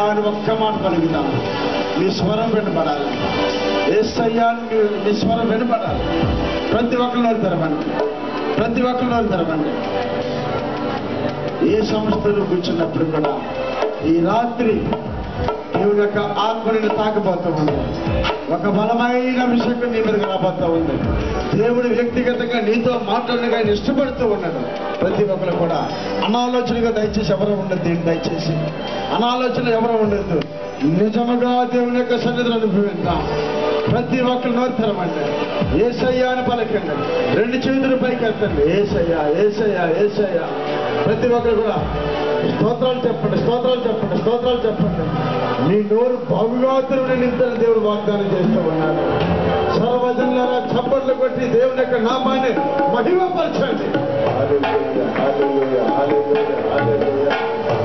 అని ఒక్క మాట పలుకుతాం నీ స్వరం వినపడాలి ఏసయ్యా అని నీ- నీ స్వరం వినపడాలి ప్రతి ఒక్కరిలో తెరవండి ప్రతి ఒక్కరిలో తెరవండి ఏ సంస్థలు కూర్చున్నప్పుడు కూడా ఈ రాత్రి దేవుని యొక్క ఆత్మని తాకబోతూ ఉంది ఒక బలమైన అభిషేకం నీ మీదకి రాబోతూ ఉంది దేవుడు వ్యక్తిగతంగా నీతో మాట్లాడగా ఆయన ఇష్టపడుతూ ఉన్నాడు ప్రతి ఒక్కరు కూడా అనాలోచనగా దయచేసి ఎవరు ఉండద్దు దయచేసి అనాలోచన ఎవరు ఉండద్దు నిజముగా దేవుని యొక్క సన్నిధిని అనుభవిద్దాం ప్రతి ఒక్కరు నోరు తెరమండి ఏసయ్యా అని పలకండి రెండు చేతులు పైకి ఎత్తండి ఏసయ్యా ఏసయ్యా ఏసయ్యా ప్రతి ఒక్కరు కూడా స్తోత్రాలు చెప్పండి స్తోత్రాలు చెప్పండి స్తోత్రాలు చెప్పండి మీ నోరు బహుగాతులను నింతని దేవుడు వాగ్దానం చేస్తూ ఉన్నాడు సర్వజనులారా చప్పట్లు కొట్టి దేవుని యొక్క నామాన్ని మహిమపరచండి హల్లెలూయా, హల్లెలూయా, హల్లెలూయా, హల్లెలూయా.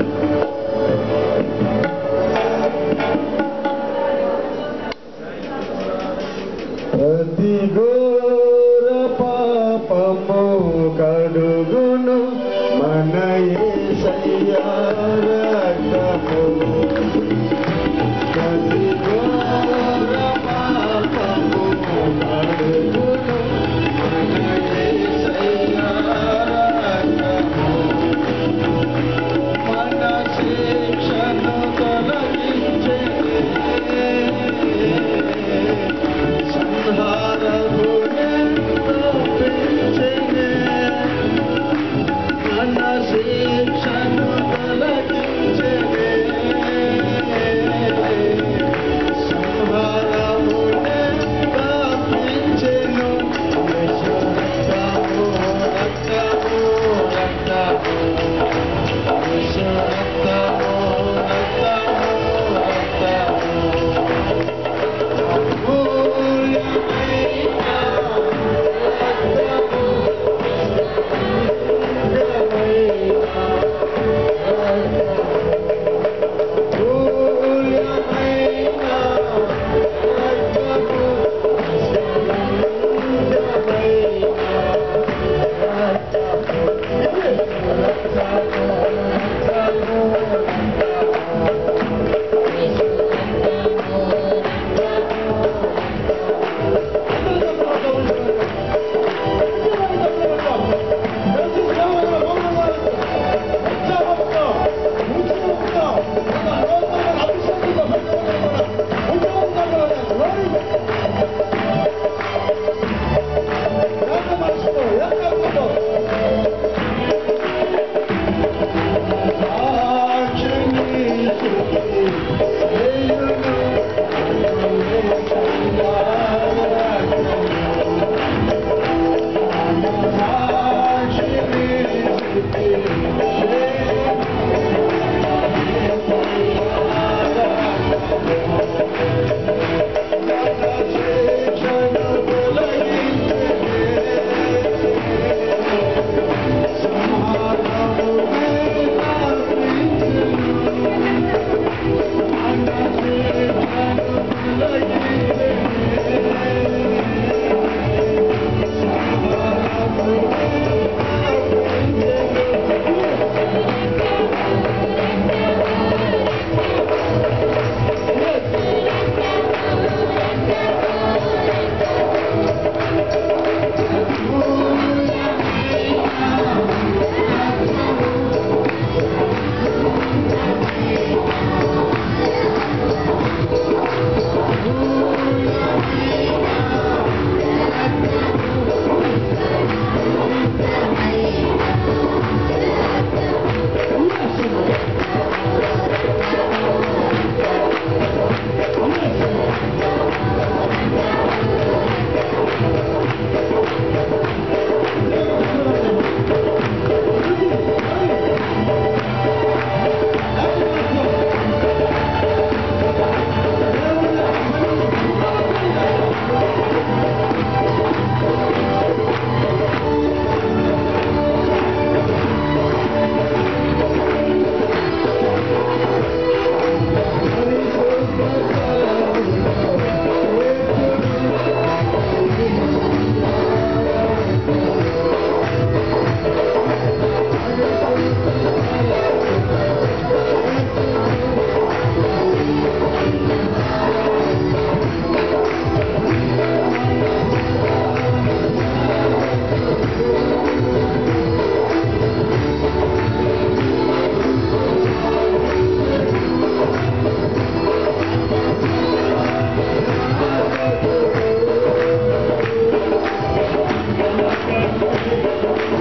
ప్రతి ఘోర పాపము కడుగును మన యేసయ్య రక్తము. ప్రతి ఘోర పాపము కడుగును మన యేసయ్య రక్తము. మన శిక్షను తొలగించెను. సంహారమునెంతో పెంచెను. మన శిక్షను తొలగించెను.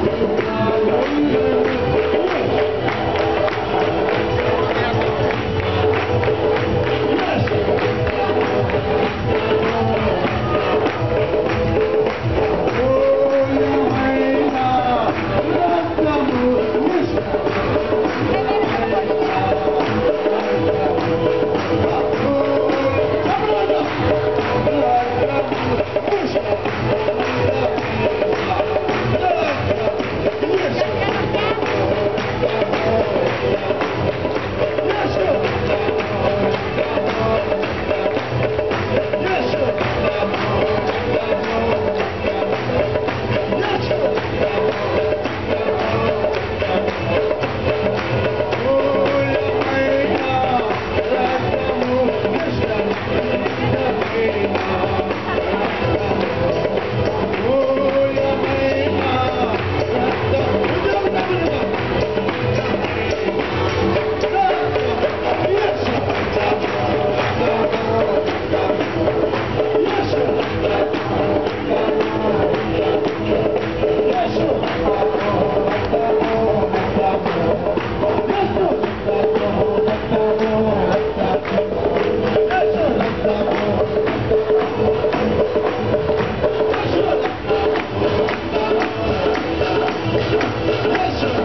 Yes, sir.